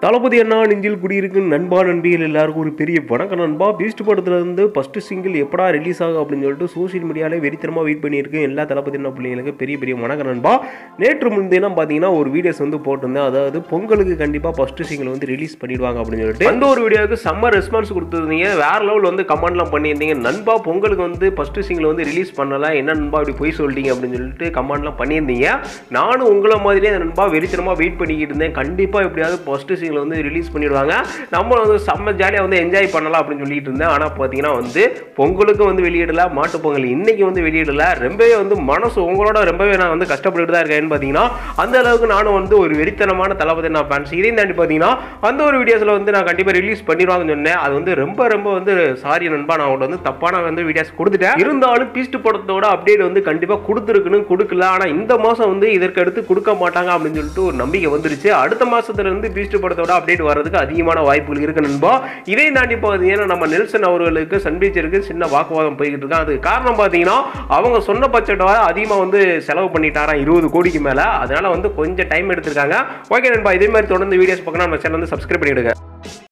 தளபதி அண்ணா நெஞ்சில் குடியிருக்கு நண்பா நண்பிகள் எல்லாருக்கும் ஒரு பெரிய வணக்கம் நண்பா பீஸ்ட் படத்துல இருந்து ஃபர்ஸ்ட் சிங்கிள் எப்படா ரிலீஸ் ஆகும் அப்படின்னு சொல்லிட்டு சோஷியல் மீடியாலே வெறித்தனமா வெயிட் பண்ணியிருக்கேன் எல்லா தளபதி அண்ணா பிள்ளைங்களுக்கு பெரிய பெரிய வணக்கம் நண்பா நேற்று முன்தினம் பார்த்தீங்கன்னா ஒரு வீடியோஸ் வந்து போட்டிருந்தேன் அதாவது பொங்கலுக்கு கண்டிப்பாக ஃபர்ஸ்ட் சிங்கிள் வந்து ரிலீஸ் பண்ணிடுவாங்க அப்படின்னு சொல்லிட்டு அந்த ஒரு வீடியோவுக்கு செம்ம ரெஸ்பான்ஸ் கொடுத்துருந்தீங்க வேற லெவல் வந்து கமெண்ட்லாம் பண்ணியிருந்தீங்க நண்பா பொங்கலுக்கு வந்து ஃபர்ஸ்ட் சிங்கிள் வந்து ரிலீஸ் பண்ணலாம் என்ன நண்பா இப்படி போய் சொல்லிட்டீங்க அப்படின்னு சொல்லிட்டு கமெண்ட்லாம் பண்ணியிருந்தீங்க நானும் உங்களை மாதிரியே நண்பா வெறித்தனமாக வெயிட் பண்ணிக்கிட்டு இருந்தேன் கண்டிப்பாக எப்படியாவது ஃபர்ஸ்ட் சிங்கிள் வந்து ரிலீஸ் பண்ணிடுவாங்க நம்ம வந்து செம்ம ஜாலியாக வந்து என்ஜாய் பண்ணலாம் அப்படின்னு சொல்லிட்டு இருந்தேன் ஆனால் பார்த்தீங்கன்னா வந்து பொங்கலுக்கு வந்து வெளியிடல மாட்டு பொங்கல் இன்னைக்கு வந்து வெளியிடல ரொம்பவே வந்து மனசு உங்களோட ரொம்பவே நான் வந்து கஷ்டப்பட்டுட்டு தான் இருக்கேன்னு பார்த்தீங்கன்னா அந்த அளவுக்கு நானும் வந்து ஒரு வெறித்தனமான தளபதி நான் ஃபேன்ஸ் இதையும் தாண்டி பார்த்தீங்கன்னா அந்த ஒரு வீடியோஸில் வந்து நான் கண்டிப்பாக ரிலீஸ் பண்ணிடுவாங்கன்னு சொன்னேன் அது வந்து ரொம்ப ரொம்ப வந்து சாரி நண்பா நான் உங்கள்ட்ட வந்து தப்பான வந்து வீடியோஸ் கொடுத்துட்டேன் இருந்தாலும் பீஸ்ட் படத்தோட அப்டேட் வந்து கண்டிப்பாக கொடுத்துருக்குன்னு கொடுக்கல ஆனால் இந்த மாதம் வந்து இதற்கு அடுத்து கொடுக்க மாட்டாங்க அப்படின்னு சொல்லிட்டு ஒரு நம்பிக்கை வந்துருச்சு அடுத்த மாசத்துல இருந்து பீஸ்ட் படத்தோட அப்டேட் வர்றதுக்கு அதிகமான வாய்ப்புகள் இருக்கு நண்பா இதை தாண்டி பார்த்தீங்கன்னா நம்ம நெல்சன் அவர்களுக்கு சன் பிக்சருக்கு சின்ன வாக்குவாதம் போய்கிட்டு இருக்கு அதுக்கு காரணம் பார்த்தீங்கன்னா அவங்க சொன்ன பட்ஜெட்டை அதிகமாக வந்து செலவு பண்ணிட்டாராம் இருபது கோடிக்கு மேலே அதனால வந்து கொஞ்சம் டைம் எடுத்திருக்காங்க ஓகே நண்பா இதே மாதிரி தொடர்ந்து வீடியோஸ் பார்க்கணும் நம்ம சேனல் வந்து சப்ஸ்கிரைப் பண்ணிவிடுங்க